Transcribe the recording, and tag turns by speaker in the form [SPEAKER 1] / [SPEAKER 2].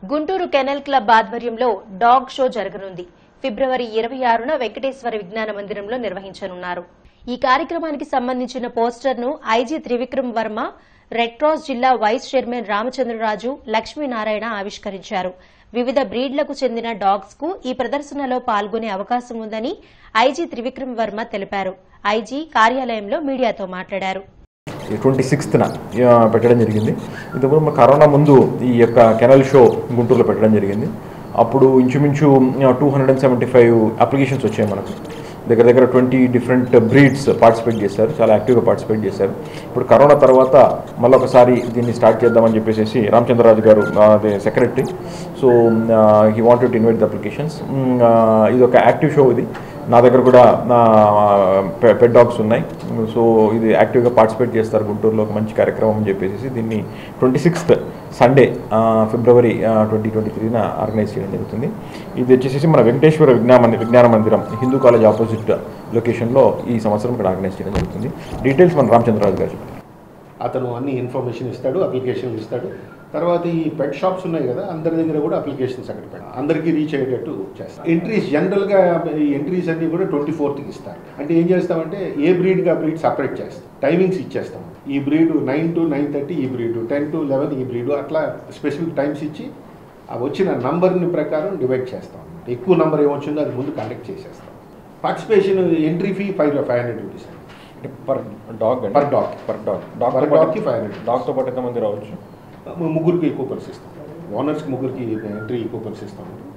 [SPEAKER 1] Guntur kennel club ఆధ్వర్యంలో dog show జరగనుంది ఫిబ్రవరి ఇరవై ఆరున వెంకటేశ్వర విజ్ఞాన మందిరంలో నిర్వహించనున్నారు ఈ కార్యక్రమానికి సంబంధించిన పోస్టర్ను IG Trivikram Varma red cross జిల్లా వైస్ చైర్మన్ రామచంద్రరాజు లక్ష్మీనారాయణ ఆవిష్కరించారు వివిధ బ్రీడ్లకు చెందిన డాగ్స్ కు ఈ ప్రదర్శనలో పాల్గొనే అవకాశం ఉందని ఐజీ త్రివిక్రమ్ వర్మ తెలిపారు ఐజీ కార్యాలయంలో మీడియాతో మాట్లాడారు
[SPEAKER 2] ట్వంటీ సిక్స్త్న పెట్టడం జరిగింది ఇంతకుముందు మన కరోనా ముందు ఈ యొక్క కెనల్ షో గుంటూరులో పెట్టడం జరిగింది అప్పుడు ఇంచుమించు two hundred and seventy five applications వచ్చాయి మనకు దగ్గర దగ్గర ట్వంటీ డిఫరెంట్ బ్రీడ్స్ పార్టిసిపేట్ చేశారు చాలా యాక్టివ్గా పార్టిసిపేట్ చేశారు ఇప్పుడు కరోనా తర్వాత మళ్ళీ ఒకసారి దీన్ని స్టార్ట్ చేద్దామని చెప్పేసి రామచంద్రరాజు గారు అదే secretary so he wanted to invite the applications ఇది ఒక యాక్టివ్ షో ఇది నా దగ్గర కూడా నా పెట్ డాగ్స్ ఉన్నాయి సో ఇది యాక్టివ్గా పార్టిసిపేట్ చేస్తారు గుంటూరులో ఒక మంచి కార్యక్రమం అని చెప్పేసి దీన్ని twenty sixth Sunday February twenty twenty త్రీన ఆర్గనైజ్ చేయడం జరుగుతుంది ఇది వచ్చేసి మన వెంకటేశ్వర విజ్ఞాన విజ్ఞాన మందిరం హిందూ కాలేజ్ ఆపోజిట్ లొకేషన్లో ఈ సంవత్సరం ఇక్కడ ఆర్గనైజ్ చేయడం జరుగుతుంది డీటెయిల్స్ మన రామచంద్రరాజు గారు చెప్తారు
[SPEAKER 3] అతను అన్ని ఇన్ఫర్మేషన్ ఇస్తాడు అప్లికేషన్లు ఇస్తాడు తర్వాత ఈ పెట్ షాప్స్ ఉన్నాయి కదా అందరి దగ్గర కూడా అప్లికేషన్స్ అక్కడ పెట్టాలి అందరికీ రీచ్ అయ్యేటట్టు చేస్తాం ఎంట్రీస్ జనరల్గా ఈ ఎంట్రీస్ అన్ని కూడా ట్వంటీ ఫోర్త్కి ఇస్తారు అంటే ఏం చేస్తామంటే ఏ బ్రీడ్గా బ్రీడ్ సపరేట్ చేస్తాం టైమింగ్స్ ఇచ్చేస్తాం ఈ breed nine to nine thirty ఈ బ్రీడ్ టెన్ టు లెవెన్ ఈ బ్రీడ్ అట్లా స్పెసిఫిక్ టైమ్స్ ఇచ్చి ఆ వచ్చిన నంబర్ని ప్రకారం డివైడ్ చేస్తాం ఎక్కువ నెంబర్ ఏమొచ్చిందో అది ముందు కండక్ట్ చేసేస్తాం participation entry fee five five hundred rupees
[SPEAKER 2] అంటే per dog
[SPEAKER 3] Per dog.
[SPEAKER 2] Per dog
[SPEAKER 3] Per dog కి 500.
[SPEAKER 2] డాగ్తో పాటు ఎంతమంది రావచ్చు
[SPEAKER 3] ముగ్గురికి కూపన్స్ ఇస్తాం ఓనర్స్కి ముగ్గురికి ఎంట్రీ కూపన్స్ ఇస్తాం